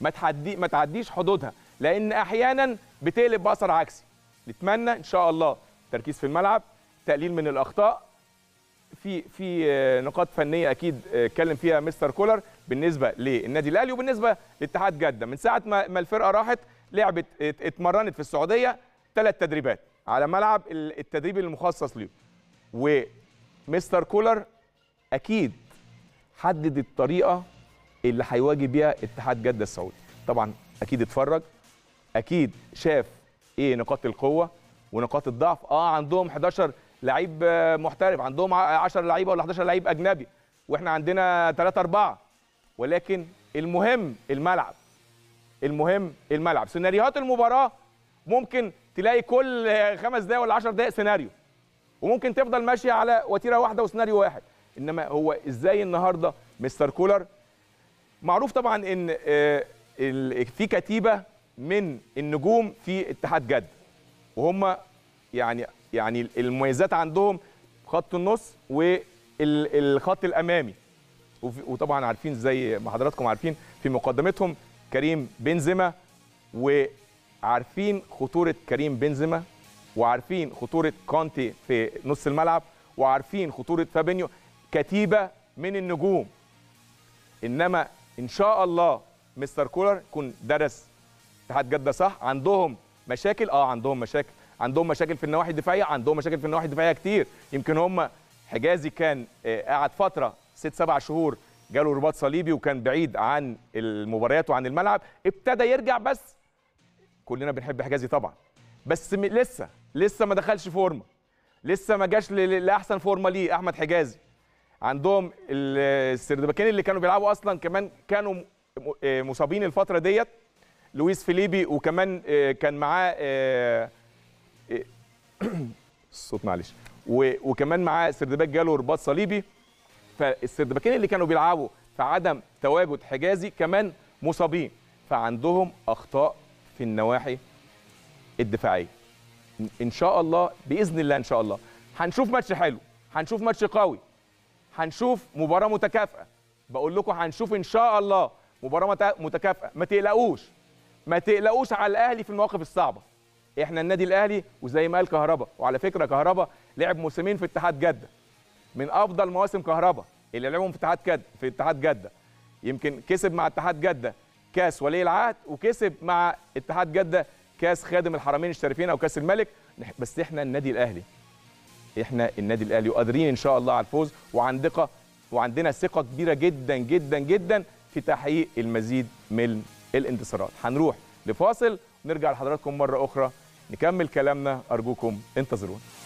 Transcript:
ما تعدي ما تعديش حدودها لان احيانا بتقلب باثر عكسي نتمنى ان شاء الله تركيز في الملعب تقليل من الاخطاء في في آه، نقاط فنيه اكيد آه، اتكلم فيها مستر كولر بالنسبه للنادي الاهلي وبالنسبه لاتحاد جده من ساعه ما ما الفرقه راحت لعبت ات- اتمرنت في السعوديه ثلاث تدريبات على ملعب ال- التدريب المخصص ليه ومستر كولر اكيد حدد الطريقه اللي هيواجه بيها اتحاد جده السعودي طبعا اكيد اتفرج اكيد شاف ايه نقاط القوه ونقاط الضعف اه عندهم 11 لعيب آه، محترف عندهم ع- 10 لعيبه ولا 11 لعيب اجنبي واحنا عندنا 3 4 ولكن المهم الملعب المهم الملعب سيناريوهات المباراه ممكن تلاقي كل آه، خمس دقايق ولا 10 دقايق سيناريو وممكن تفضل ماشيه على وتيره واحده وسيناريو واحد انما هو ازاي النهارده مستر كولر معروف طبعا ان آه، ال- في كتيبه من النجوم في اتحاد جده وهم يعني يعني المميزات عندهم خط النص والخط الامامي وفي- وطبعا عارفين زي ما حضراتكم عارفين في مقدمتهم كريم بنزيما وعارفين خطوره كريم بنزيما وعارفين خطوره كونتي في نص الملعب وعارفين خطوره فابينيو كتيبه من النجوم انما ان شاء الله مستر كولر يكون درس اتحاد جده صح عندهم مشاكل اه عندهم مشاكل عندهم مشاكل في النواحي الدفاعيه عندهم مشاكل في النواحي الدفاعيه كتير يمكن هم حجازي كان آه، قعد فتره ست سبع شهور جاله رباط صليبي وكان بعيد عن المباريات وعن الملعب ابتدى يرجع بس كلنا بنحب حجازي طبعا بس م- لسه لسه ما دخلش فورمه لسه ما جاش ل- ل- لاحسن فورمه ليه احمد حجازي عندهم ال- السردباكين اللي كانوا بيلعبوا اصلا كمان كانوا م- م- آه، مصابين الفتره ديت لويس فيليبي وكمان آه، كان معاه آه، آه، الصوت معلش و- وكمان معاه سردباك جاله رباط صليبي فالسردباكين اللي كانوا بيلعبوا في عدم تواجد حجازي كمان مصابين فعندهم اخطاء في النواحي الدفاعيه ان شاء الله باذن الله ان شاء الله هنشوف ماتش حلو هنشوف ماتش قوي هنشوف مباراه متكافئه بقول لكم هنشوف ان شاء الله مباراه مت- متكافئه ما تقلقوش ما تقلقوش على الاهلي في المواقف الصعبه احنا النادي الاهلي وزي ما قال كهربا وعلى فكره كهربا لعب موسمين في اتحاد جده من افضل مواسم كهربا اللي لعبهم في اتحاد جده في اتحاد جده يمكن كسب مع اتحاد جده كاس ولي العهد وكسب مع اتحاد جده كاس خادم الحرمين الشريفين او كاس الملك نح- بس احنا النادي الاهلي احنا النادي الاهلي وقادرين ان شاء الله على الفوز وعندنا ثقه وعندنا ثقه كبيره جدا جدا جدا في تحقيق المزيد من الانتصارات هنروح لفاصل ونرجع لحضراتكم مره اخرى نكمل كلامنا ارجوكم انتظرونا